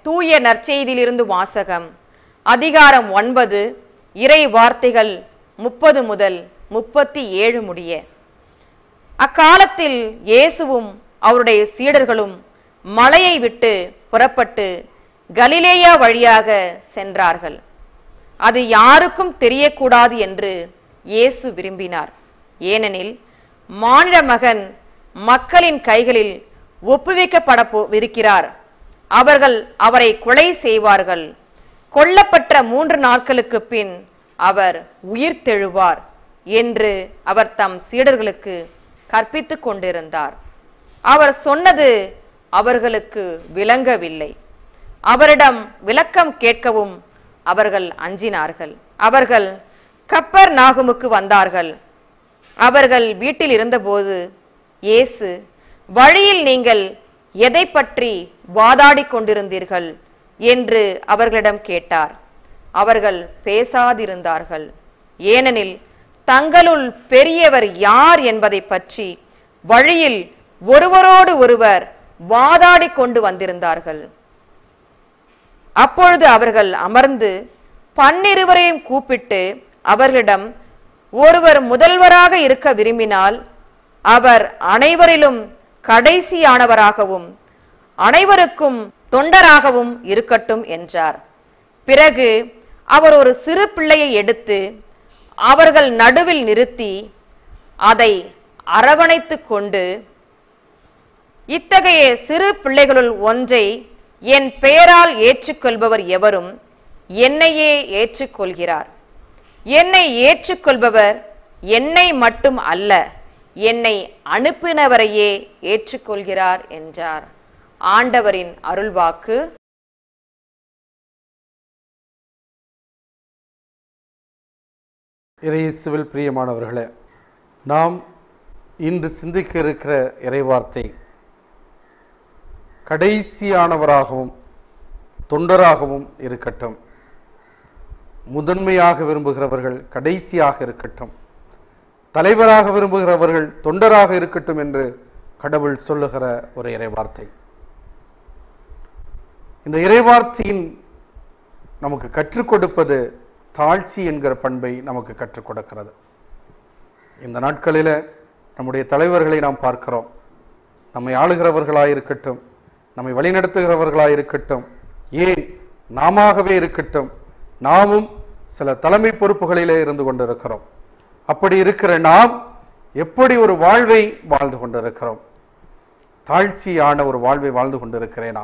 தூய நற்செய்தியிலிருந்து வாசகம் அதிகாரம் ஒன்பது இறை வார்த்தைகள் முப்பது முதல் முப்பத்தி ஏழு முடிய அக்காலத்தில் இயேசுவும் அவருடைய சீடர்களும் மலையை விட்டு புறப்பட்டு கலிலேயா வழியாக சென்றார்கள் அது யாருக்கும் தெரியக்கூடாது என்று இயேசு விரும்பினார் ஏனெனில் மானிட மகன் மக்களின் கைகளில் ஒப்புவிக்கப்பட இருக்கிறார் அவர்கள் அவரை கொலை செய்வார்கள் கொல்லப்பட்ட மூன்று நாட்களுக்கு பின் அவர் உயிர் தெழுவார் என்று அவர் தம் சீடர்களுக்கு கற்பித்துக் கொண்டிருந்தார் அவர் சொன்னது அவர்களுக்கு விளங்கவில்லை அவரிடம் விளக்கம் கேட்கவும் அவர்கள் அஞ்சினார்கள் அவர்கள் கப்பர் நாகுமுக்கு வந்தார்கள் அவர்கள் வீட்டில் இருந்தபோது இயேசு வழியில் நீங்கள் எதை பற்றி வாதாடிக் கொண்டிருந்தீர்கள் என்று அவர்களிடம் கேட்டார் அவர்கள் பேசாதிருந்தார்கள் ஏனெனில் தங்களுள் பெரியவர் யார் என்பதை பற்றி வழியில் ஒருவரோடு ஒருவர் வாதாடிக் கொண்டு வந்திருந்தார்கள் அப்பொழுது அவர்கள் அமர்ந்து பன்னிருவரையும் கூப்பிட்டு அவர்களிடம் ஒருவர் முதல்வராக இருக்க விரும்பினால் அவர் அனைவரிலும் கடைசியானவராகவும் அனைவருக்கும் தொண்டராகவும் இருக்கட்டும் என்றார் பிறகு அவர் ஒரு சிறு பிள்ளையை எடுத்து அவர்கள் நடுவில் நிறுத்தி அதை அரவணைத்துக் கொண்டு இத்தகைய சிறு பிள்ளைகளுள் ஒன்றை என் பெயரால் ஏற்றுக்கொள்பவர் எவரும் என்னையே ஏற்றுக்கொள்கிறார் என்னை ஏற்றுக்கொள்பவர் என்னை மட்டும் அல்ல என்னை அனுப்பினவரையே ஏற்றுக்கொள்கிறார் என்றார் ஆண்டவரின் அருள்வாக்கு இறையேசுவில் பிரியமானவர்களே நாம் இன்று சிந்திக்க இருக்கிற இறைவார்த்தை கடைசியானவராகவும் தொண்டராகவும் இருக்கட்டும் முதன்மையாக விரும்புகிறவர்கள் கடைசியாக இருக்கட்டும் தலைவராக விரும்புகிறவர்கள் தொண்டராக இருக்கட்டும் என்று கடவுள் சொல்லுகிற ஒரு இறைவார்த்தை இந்த இறைவார்த்தையின் நமக்கு கற்றுக் கொடுப்பது தாழ்ச்சி என்கிற பண்பை நமக்கு கற்றுக் கொடுக்கிறது இந்த நாட்களில் நம்முடைய தலைவர்களை நாம் பார்க்கிறோம் நம்மை ஆளுகிறவர்களாக இருக்கட்டும் நம்மை வழிநடத்துகிறவர்களாக இருக்கட்டும் ஏன் நாமவே இருக்கட்டும் நாமும் சில தலைமை பொறுப்புகளிலே இருந்து கொண்டிருக்கிறோம் அப்படி இருக்கிற நாம் எப்படி ஒரு வாழ்வை வாழ்ந்து கொண்டிருக்கிறோம் தாழ்ச்சியான ஒரு வாழ்வை வாழ்ந்து கொண்டிருக்கிறேனா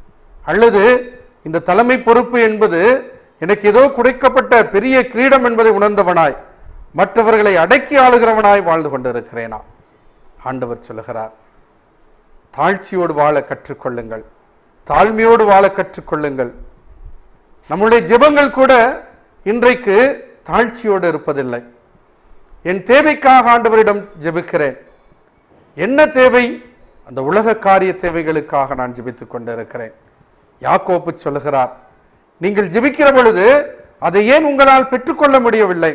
அல்லது இந்த தலைமை பொறுப்பு என்பது எனக்கு ஏதோ குறைக்கப்பட்ட பெரிய கிரீடம் என்பதை உணர்ந்தவனாய் மற்றவர்களை அடக்கி ஆளுகிறவனாய் வாழ்ந்து கொண்டிருக்கிறேனா ஆண்டவர் சொல்லுகிறார் தாழ்ச்சியோடு வாழ கற்றுக்கொள்ளுங்கள் தாழ்மையோடு வாழ கற்றுக்கொள்ளுங்கள் நம்முடைய ஜெபங்கள் கூட இன்றைக்கு தாழ்ச்சியோடு இருப்பதில்லை என் தேவைக்காக ஆண்டவரிடம் ஜெபிக்கிறேன் என்ன தேவை அந்த உலக காரிய தேவைகளுக்காக நான் ஜெபித்துக் கொண்டிருக்கிறேன் யாக்கோப்பு சொல்லுகிறார் நீங்கள் ஜெபிக்கிற பொழுது அதை ஏன் உங்களால் பெற்றுக்கொள்ள முடியவில்லை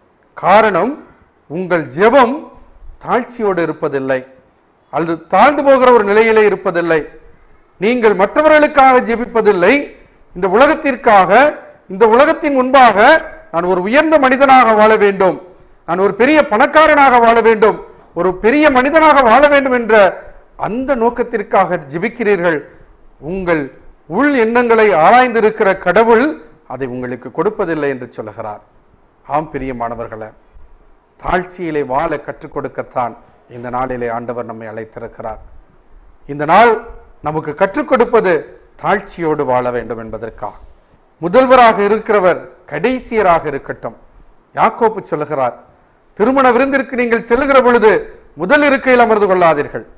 காரணம் உங்கள் ஜெபம் தாழ்ச்சியோடு இருப்பதில்லை அல்லது தாழ்ந்து போகிற ஒரு நிலையிலே இருப்பதில்லை நீங்கள் மற்றவர்களுக்காக ஜெபிப்பதில்லை இந்த உலகத்திற்காக இந்த உலகத்தின் முன்பாக நான் ஒரு உயர்ந்த மனிதனாக வாழ வேண்டும் நான் ஒரு பெரிய பணக்காரனாக வாழ வேண்டும் ஒரு பெரிய மனிதனாக வாழ வேண்டும் என்ற அந்த நோக்கத்திற்காக ஜெபிக்கிறீர்கள் உங்கள் உள் எண்ணங்களை ஆராய்ந்திருக்கிற கடவுள் அதை உங்களுக்கு கொடுப்பதில்லை என்று சொல்லுகிறார் ஆம் பிரியமானவர்களே தாழ்ச்சியிலே வாழ கற்றுக் கொடுக்கத்தான் இந்த நாளிலே ஆண்டவர் நம்மை அழைத்திருக்கிறார் இந்த நாள் நமக்கு கற்றுக் கொடுப்பது தாழ்ச்சியோடு வாழ வேண்டும் என்பதற்காக முதல்வராக இருக்கிறவர் கடைசியராக இருக்கட்டும் யாக்கோப்பு சொல்லுகிறார் திருமண விருந்திற்கு நீங்கள் செல்லுகிற பொழுது முதல் இருக்கையில் அமர்ந்து கொள்ளாதீர்கள்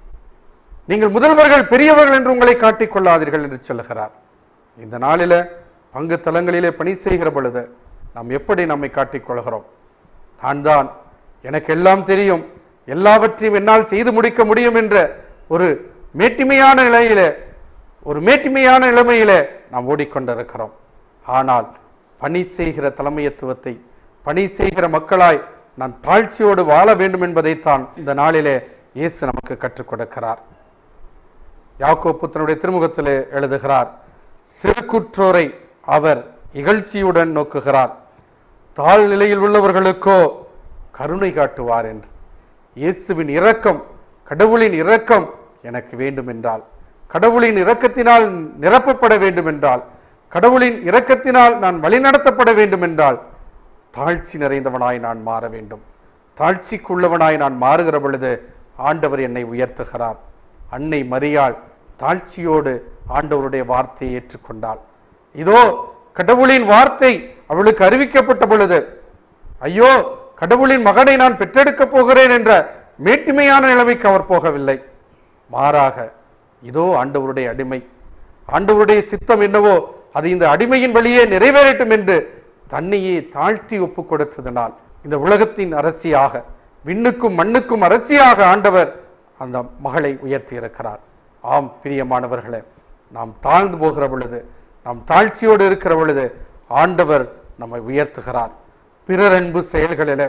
நீங்கள் முதல்வர்கள் பெரியவர்கள் என்று உங்களை காட்டிக் கொள்ளாதீர்கள் என்று சொல்லுகிறார் இந்த நாளில பங்கு தலங்களிலே பணி செய்கிற பொழுது நாம் எப்படி நம்மை காட்டிக் கொள்கிறோம் நான் தான் எனக்கு எல்லாம் தெரியும் எல்லாவற்றையும் என்னால் செய்து முடிக்க முடியும் என்ற ஒரு மேட்டிமையான நிலையிலே ஒரு மேட்டிமையான நிலைமையிலே நாம் ஓடிக்கொண்டிருக்கிறோம் ஆனால் பணி செய்கிற தலைமையத்துவத்தை பணி செய்கிற மக்களாய் நான் தாழ்ச்சியோடு வாழ வேண்டும் என்பதைத்தான் இந்த நாளிலே இயேசு நமக்கு கற்றுக் கொடுக்கிறார் யாக்கோப்பு தன்னுடைய திருமுகத்திலே எழுதுகிறார் சிறுகுற்றோரை அவர் இகழ்ச்சியுடன் நோக்குகிறார் தாழ் நிலையில் உள்ளவர்களுக்கோ கருணை காட்டுவார் என்று இயேசுவின் இரக்கம் கடவுளின் இரக்கம் எனக்கு வேண்டும் என்றால் கடவுளின் இரக்கத்தினால் நிரப்பப்பட வேண்டும் என்றால் கடவுளின் இரக்கத்தினால் நான் வழிநடத்தப்பட வேண்டும் என்றால் தாழ்ச்சி நிறைந்தவனாய் நான் மாற வேண்டும் தாழ்ச்சிக்குள்ளவனாய் நான் மாறுகிற பொழுது ஆண்டவர் என்னை உயர்த்துகிறார் அன்னை மரியாள் தாழ்ச்சியோடு ஆண்டவருடைய வார்த்தையை ஏற்றுக்கொண்டாள் இதோ கடவுளின் வார்த்தை அவளுக்கு அறிவிக்கப்பட்ட பொழுது ஐயோ கடவுளின் மகனை நான் பெற்றெடுக்கப் போகிறேன் என்ற மேட்டுமையான நிலைமைக்கு அவர் போகவில்லை மாறாக இதோ ஆண்டவருடைய அடிமை ஆண்டவருடைய சித்தம் என்னவோ அது இந்த அடிமையின் வழியே நிறைவேறட்டும் என்று தன்னையே தாழ்த்தி ஒப்பு கொடுத்ததனால் இந்த உலகத்தின் அரசியாக விண்ணுக்கும் மண்ணுக்கும் அரசியாக ஆண்டவர் அந்த மகளை உயர்த்தி இருக்கிறார் ஆம் பிரியமானவர்களே நாம் தாழ்ந்து போகிற பொழுது நாம் தாழ்ச்சியோடு இருக்கிற பொழுது ஆண்டவர் நம்மை உயர்த்துகிறார் பிறர் அன்பு செயல்களிலே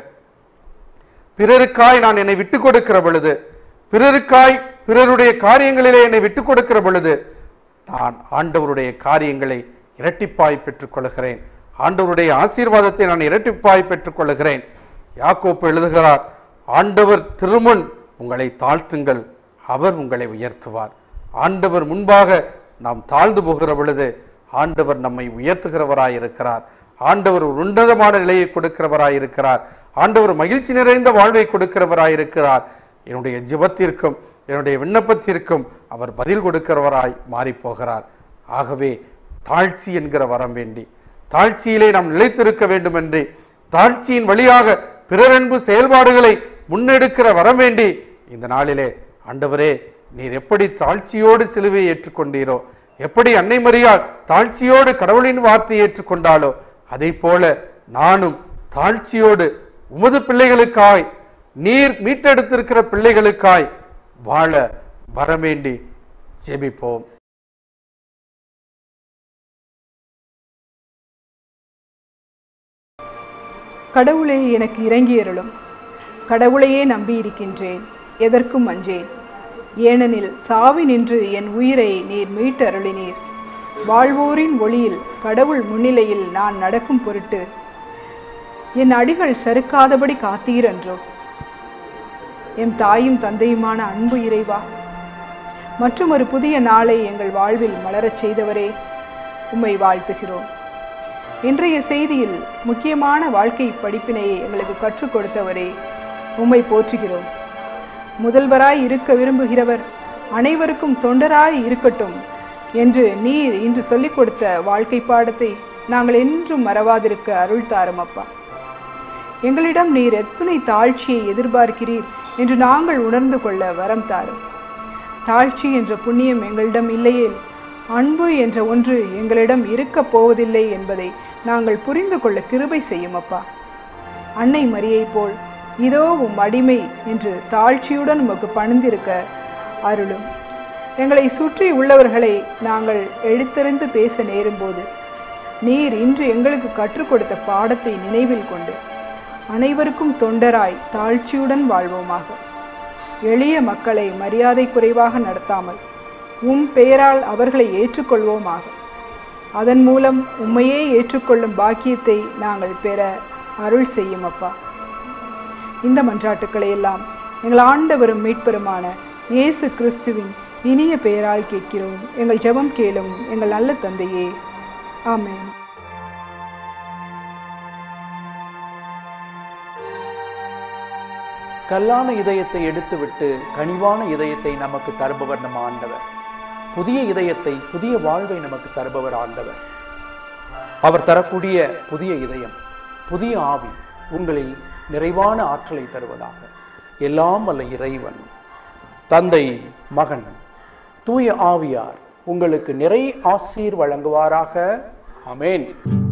பிறருக்காய் நான் என்னை விட்டு கொடுக்கிற பொழுது பிறருக்காய் பிறருடைய காரியங்களிலே என்னை விட்டு கொடுக்கிற பொழுது நான் ஆண்டவருடைய காரியங்களை இரட்டிப்பாய் பெற்றுக்கொள்கிறேன் ஆண்டவருடைய ஆசீர்வாதத்தை நான் இரட்டிப்பாய் பெற்றுக்கொள்கிறேன் யாக்கோப்பு எழுதுகிறார் ஆண்டவர் திருமுன் உங்களை தாழ்த்துங்கள் அவர் உங்களை உயர்த்துவார் ஆண்டவர் முன்பாக நாம் தாழ்ந்து போகிற பொழுது ஆண்டவர் நம்மை உயர்த்துகிறவராய் இருக்கிறார் ஆண்டவர் ஒரு உன்னதமான நிலையை கொடுக்கிறவராய் இருக்கிறார் ஆண்டவர் மகிழ்ச்சி நிறைந்த வாழ்வை கொடுக்கிறவராய் இருக்கிறார் என்னுடைய ஜெபத்திற்கும் என்னுடைய விண்ணப்பத்திற்கும் அவர் பதில் கொடுக்கிறவராய் மாறிப் போகிறார் ஆகவே தாழ்ச்சி என்கிற வரம் வேண்டி தாழ்ச்சியிலே நாம் நிலைத்திருக்க வேண்டும் என்று தாழ்ச்சியின் வழியாக பிறரன்பு செயல்பாடுகளை முன்னெடுக்கிற வரம் வேண்டி இந்த நாளிலே ஆண்டவரே நீர் எப்படி தாழ்ச்சியோடு சிலுவையை ஏற்றுக்கொண்டீரோ எப்படி அன்னை மரியாள் தாழ்ச்சியோடு கடவுளின் வார்த்தையை ஏற்றுக்கொண்டாலோ அதை போல நானும் தாழ்ச்சியோடு உமது பிள்ளைகளுக்காய் நீர் மீட்டெடுத்திருக்கிற பிள்ளைகளுக்காய் வாழ வரவேண்டி ஜெபிப்போம் கடவுளே எனக்கு இறங்கியருளும் கடவுளையே நம்பியிருக்கின்றேன் எதற்கும் அஞ்சேன் ஏனெனில் சாவி நின்று என் உயிரை நீர் மீட்டருளினீர் வாழ்வோரின் ஒளியில் கடவுள் முன்னிலையில் நான் நடக்கும் பொருட்டு என் அடிகள் சறுக்காதபடி காத்தீரன்றோ எம் தாயும் தந்தையுமான அன்பு இறைவா மற்றும் ஒரு புதிய நாளை எங்கள் வாழ்வில் மலரச் செய்தவரே உம்மை வாழ்த்துகிறோம் இன்றைய செய்தியில் முக்கியமான வாழ்க்கை படிப்பினையை எங்களுக்கு கற்றுக் கொடுத்தவரே உம்மை போற்றுகிறோம் முதல்வராய் இருக்க விரும்புகிறவர் அனைவருக்கும் தொண்டராய் இருக்கட்டும் என்று நீர் இன்று சொல்லிக் கொடுத்த வாழ்க்கை பாடத்தை நாங்கள் என்றும் மறவாதிருக்க அருள் தாரும் அப்பா எங்களிடம் நீர் எத்தனை தாழ்ச்சியை எதிர்பார்க்கிறீர் என்று நாங்கள் உணர்ந்து கொள்ள வரம் தாரும் தாழ்ச்சி என்ற புண்ணியம் எங்களிடம் இல்லையே அன்பு என்ற ஒன்று எங்களிடம் இருக்கப் போவதில்லை என்பதை நாங்கள் புரிந்து கொள்ள கிருபை செய்யும் அப்பா அன்னை மரியைப் போல் இதோ உம் அடிமை என்று தாழ்ச்சியுடன் உமக்கு பணிந்திருக்க அருளும் எங்களை சுற்றி உள்ளவர்களை நாங்கள் எழுத்தறிந்து பேச நேரும்போது நீர் இன்று எங்களுக்கு கற்றுக் கொடுத்த பாடத்தை நினைவில் கொண்டு அனைவருக்கும் தொண்டராய் தாழ்ச்சியுடன் வாழ்வோமாக எளிய மக்களை மரியாதை குறைவாக நடத்தாமல் உம் பெயரால் அவர்களை ஏற்றுக்கொள்வோமாக அதன் மூலம் உம்மையே ஏற்றுக்கொள்ளும் பாக்கியத்தை நாங்கள் பெற அருள் செய்யும் அப்பா இந்த மன்றாட்டுக்களை எல்லாம் எங்கள் ஆண்டவரும் மீட்பெருமான இயேசு கிறிஸ்துவின் இனிய பெயரால் கேட்கிறோம் எங்கள் ஜெபம் கேளும் எங்கள் நல்ல தந்தையே ஆமென் கல்லான இதயத்தை எடுத்துவிட்டு கனிவான இதயத்தை நமக்கு தருபவர் நம் ஆண்டவர் புதிய இதயத்தை புதிய வாழ்வை நமக்கு தருபவர் ஆண்டவர் அவர் தரக்கூடிய புதிய இதயம் புதிய ஆவி உங்களில் நிறைவான ஆற்றலை தருவதாக எல்லாம் வல்ல இறைவன் தந்தை மகன் தூய ஆவியார் உங்களுக்கு நிறை ஆசீர் வழங்குவாராக அமேன்